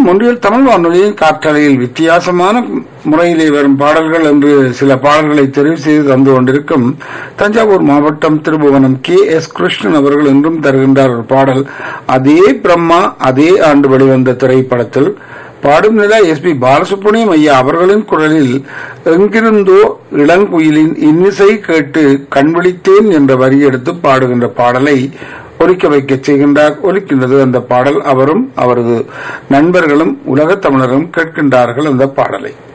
ஒன்றில் தமிழ் வானொலியின் காற்றலையில் வித்தியாசமான முறையிலே வரும் பாடல்கள் என்று சில பாடல்களை தெரிவு செய்து தந்து கொண்டிருக்கும் தஞ்சாவூர் மாவட்டம் திருபுவனம் கே எஸ் கிருஷ்ணன் அவர்கள் இன்றும் தருகின்றார் ஒரு பாடல் அதே பிரம்மா அதே ஆண்டு வெளிவந்த திரைப்படத்தில் பாடும் நிலா எஸ் பி பாலசுப்ரமணியம் ஐயா அவர்களின் குரலில் எங்கிருந்தோ இளங்குயிலின் இன்னிசை கேட்டு கண்விழித்தேன் என்ற வரி எடுத்து பாடுகின்ற பாடலை ஒலிக்க வைக்க செய்கின்றார் ஒலிக்கின்றது அந்த பாடல் அவரும் அவரது நண்பர்களும் உலகத் தமிழரும் கேட்கின்றார்கள் அந்த பாடலை